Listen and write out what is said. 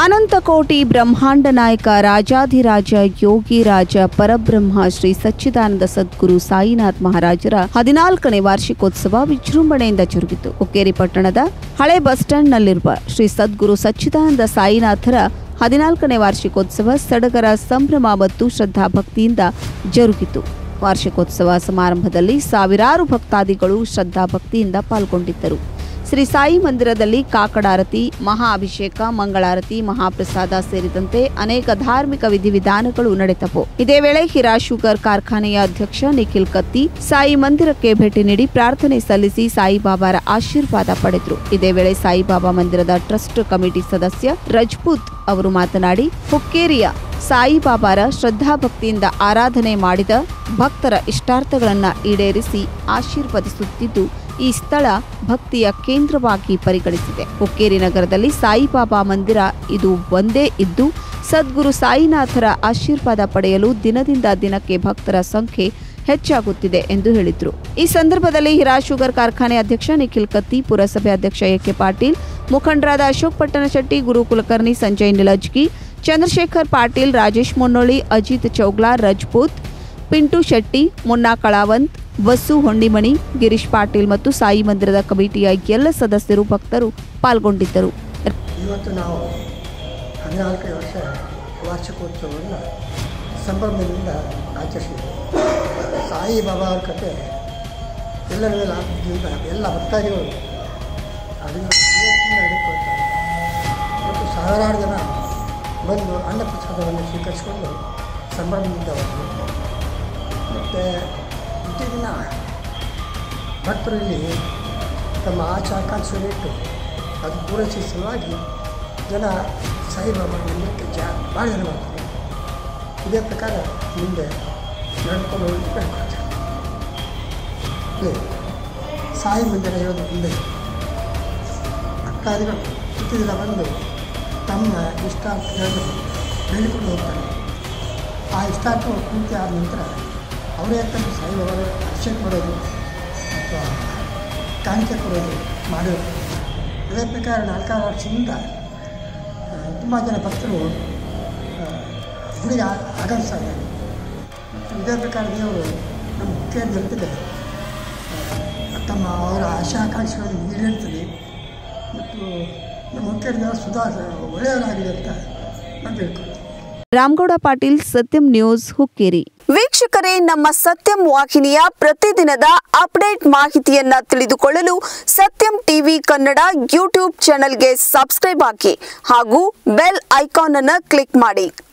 ಅನಂತಕೋಟಿ ಬ್ರಹ್ಮಾಂಡ ನಾಯಕ ರಾಜಾಧಿರಾಜ ಯೋಗಿ ರಾಜ ಪರಬ್ರಹ್ಮ ಶ್ರೀ ಸಚ್ಚಿದಾನಂದ ಸದ್ಗುರು ಸಾಯಿನಾಥ್ ಮಹಾರಾಜರ ಹದಿನಾಲ್ಕನೇ ವಾರ್ಷಿಕೋತ್ಸವ ವಿಜೃಂಭಣೆಯಿಂದ ಜರುಗಿತು ಹುಕ್ಕೇರಿ ಪಟ್ಟಣದ ಹಳೆ ಬಸ್ ಸ್ಟ್ಯಾಂಡ್ನಲ್ಲಿರುವ ಶ್ರೀ ಸದ್ಗುರು ಸಚ್ಚಿದಾನಂದ ಸಾಯಿನಾಥರ ಹದಿನಾಲ್ಕನೇ ವಾರ್ಷಿಕೋತ್ಸವ ಸಡಗರ ಸಂಭ್ರಮ ಮತ್ತು ಶ್ರದ್ಧಾಭಕ್ತಿಯಿಂದ ಜರುಗಿತು ವಾರ್ಷಿಕೋತ್ಸವ ಸಮಾರಂಭದಲ್ಲಿ ಸಾವಿರಾರು ಭಕ್ತಾದಿಗಳು ಶ್ರದ್ಧಾಭಕ್ತಿಯಿಂದ ಪಾಲ್ಗೊಂಡಿದ್ದರು ಶ್ರೀ ಸಾಯಿ ಮಂದಿರದಲ್ಲಿ ಕಾಕಡಾರತಿ ಮಹಾ ಅಭಿಷೇಕ ಮಂಗಳಾರತಿ ಮಹಾಪ್ರಸಾದ ಸೇರಿದಂತೆ ಅನೇಕ ಧಾರ್ಮಿಕ ವಿಧಿವಿಧಾನಗಳು ನಡೆದವು ಇದೇ ವೇಳೆ ಹಿರಾ ಶುಗರ್ ಕಾರ್ಖಾನೆಯ ಅಧ್ಯಕ್ಷ ನಿಖಿಲ್ ಕತ್ತಿ ಸಾಯಿ ಮಂದಿರಕ್ಕೆ ಭೇಟಿ ನೀಡಿ ಪ್ರಾರ್ಥನೆ ಸಲ್ಲಿಸಿ ಸಾಯಿಬಾಬಾರ ಆಶೀರ್ವಾದ ಪಡೆದರು ಇದೇ ವೇಳೆ ಸಾಯಿಬಾಬಾ ಮಂದಿರದ ಟ್ರಸ್ಟ್ ಕಮಿಟಿ ಸದಸ್ಯ ರಜಪೂತ್ ಅವರು ಮಾತನಾಡಿ ಹುಕ್ಕೇರಿಯ ಸಾಯಿಬಾಬಾರ ಶ್ರದ್ಧಾಭಕ್ತಿಯಿಂದ ಆರಾಧನೆ ಮಾಡಿದ ಭಕ್ತರ ಇಷ್ಟಾರ್ಥಗಳನ್ನು ಈಡೇರಿಸಿ ಆಶೀರ್ವದಿಸುತ್ತಿದ್ದು ಈ ಸ್ಥಳ ಭಕ್ತಿಯ ಕೇಂದ್ರವಾಗಿ ಪರಿಗಣಿಸಿದೆ ಹುಕ್ಕೇರಿ ನಗರದಲ್ಲಿ ಸಾಯಿಬಾಬಾ ಮಂದಿರ ಇದು ಒಂದೇ ಇದ್ದು ಸದ್ಗುರು ಸಾಯಿನಾಥರ ಆಶೀರ್ವಾದ ಪಡೆಯಲು ದಿನದಿಂದ ದಿನಕ್ಕೆ ಭಕ್ತರ ಸಂಖ್ಯೆ ಹೆಚ್ಚಾಗುತ್ತಿದೆ ಎಂದು ಹೇಳಿದ್ರು ಈ ಸಂದರ್ಭದಲ್ಲಿ ಹಿರಾ ಶುಗರ್ ಕಾರ್ಖಾನೆ ಅಧ್ಯಕ್ಷ ನಿಖಿಲ್ ಕತ್ತಿ ಪುರಸಭೆ ಅಧ್ಯಕ್ಷ ಎಕೆ ಪಾಟೀಲ್ ಮುಖಂಡರಾದ ಅಶೋಕ್ ಪಟ್ಟಣಶೆಟ್ಟಿ ಗುರು ಕುಲಕರ್ಣಿ ಸಂಜಯ್ ನಿಲಜ್ಗಿ ಚಂದ್ರಶೇಖರ್ ಪಾಟೀಲ್ ರಾಜೇಶ್ ಮುನ್ನೋಳಿ ಅಜಿತ್ ಚೌಗ್ಲಾ ರಜಪೂತ್ ಪಿಂಟು ಶೆಟ್ಟಿ ಮುನ್ನಾ ಕಳಾವಂತ್ ವಸು ಹೊಂಡಿಮಣಿ ಗಿರೀಶ್ ಪಾಟೀಲ್ ಮತ್ತು ಸಾಯಿ ಮಂದಿರದ ಕಮಿಟಿಯ ಎಲ್ಲ ಸದಸ್ಯರು ಭಕ್ತರು ಪಾಲ್ಗೊಂಡಿದ್ದರು ಇವತ್ತು ನಾವು ಹದಿನಾಲ್ಕನೇ ವರ್ಷ ವಾರ್ಷಿಕೋತ್ಸವವನ್ನು ಸಂಭ್ರಮದಿಂದ ಆಚರಿಸಿದ್ವಿ ಸಾಯಿಬಾಬಾ ಅವ್ರ ಕತೆ ಎಲ್ಲರ ಮೇಲೆ ಆದ್ದರಿಂದ ಎಲ್ಲ ಭಕ್ತಾದಿಗಳು ಅದನ್ನು ಪ್ರೀತಿಯಿಂದ ಹಿಡಿದುಕೊಳ್ತಾರೆ ಮತ್ತು ಸಾವಿರಾರು ಜನ ಬಂದು ಅನ್ನಪ್ರಸಾದವನ್ನು ಸ್ವೀಕರಿಸಿಕೊಂಡು ಸಂಭ್ರಮದಿಂದ ಹೋದರು ಮತ್ತು ಪ್ರತಿದಿನ ಭಕ್ತರು ಇಲ್ಲಿ ತಮ್ಮ ಆಚೆ ಆಕಾಂಕ್ಷೆಯನ್ನಿಟ್ಟು ಅದು ಪೂರೈಸುವ ಸಲುವಾಗಿ ಜನ ಸಾಯಿಬಾಬಾ ಮಂದಿರಕ್ಕೆ ಜಾ ಭಾಳ ಜನ ಬರ್ತಾರೆ ಇದೇ ಪ್ರಕಾರ ಮುಂದೆ ನಡ್ಕೊಂಡು ಹೋಗಿ ಬೆಳ್ಕೊಳ್ತಾರೆ ಇಲ್ಲಿ ಸಾಯಿ ಮಂದಿರ ಇರೋದು ಮುಂದೆ ಭಕ್ತಾದಿಗಳು ಪ್ರತಿದಿನ ಬಂದು ತಮ್ಮ ಇಷ್ಟಾರ್ಥಗಳನ್ನು ಹೇಳಿಕೊಂಡು ಹೋಗ್ತಾರೆ ಆ ಇಷ್ಟಾರ್ಥಗಳು ಪೂರ್ತಿ ಆದ ನಂತರ ಅವರೇ ತಂದು ಸಾಯಿಬಾಬಾರ ಅಭಿಷೇಕ ಮಾಡೋದು ಅಥವಾ ಕಾಣಿಕೆ ಕೊಡೋದು ಮಾಡೋದು ಅದೇ ಪ್ರಕಾರ ನಾಲ್ಕಾರು ವರ್ಷದಿಂದ ತುಂಬ ಜನ ಭಕ್ತರು ಆ, ಗುಡಿಗೆ ಆ- ಆಗಮಿಸ್ತಾ ಇದ್ದಾರೆ ಮತ್ತು ಇದೇ ಪ್ರಕಾರ ದೇವರು ನಮ್ಮ ಮುಖ್ಯ ಜನತೆಗೆ ಆ, ತಮ್ಮ ಅವರ ಆಶಾ ಆಕಾಂಕ್ಷೆಗಳನ್ನು ಈಡೇರ್ತದೆ ಮತ್ತು ನಮ್ಮ ಮುಖ್ಯ ದೇವರು ಸುಧಾ ಒಳ್ಳೆಯವರಾಗಲಿ ಅಂತ ನಾನು ತಿಳ್ಕೊಂಡು ರಾಮಗೌಡ ಪಾಟೀಲ್ ಸತ್ಯಂ ನ್ಯೂಸ್ ಹುಕ್ಕೇರಿ ವೀಕ್ಷಕರೇ ನಮ್ಮ ಸತ್ಯಂ ವಾಹಿನಿಯ ಪ್ರತಿದಿನದ ಅಪ್ಡೇಟ್ ಮಾಹಿತಿಯನ್ನ ತಿಳಿದುಕೊಳ್ಳಲು ಸತ್ಯಂ ಟಿವಿ ಕನ್ನಡ ಯೂಟ್ಯೂಬ್ ಚಾನೆಲ್ಗೆ ಸಬ್ಸ್ಕ್ರೈಬ್ ಆಗಿ ಹಾಗೂ ಬೆಲ್ ಐಕಾನ್ ಅನ್ನು ಕ್ಲಿಕ್ ಮಾಡಿ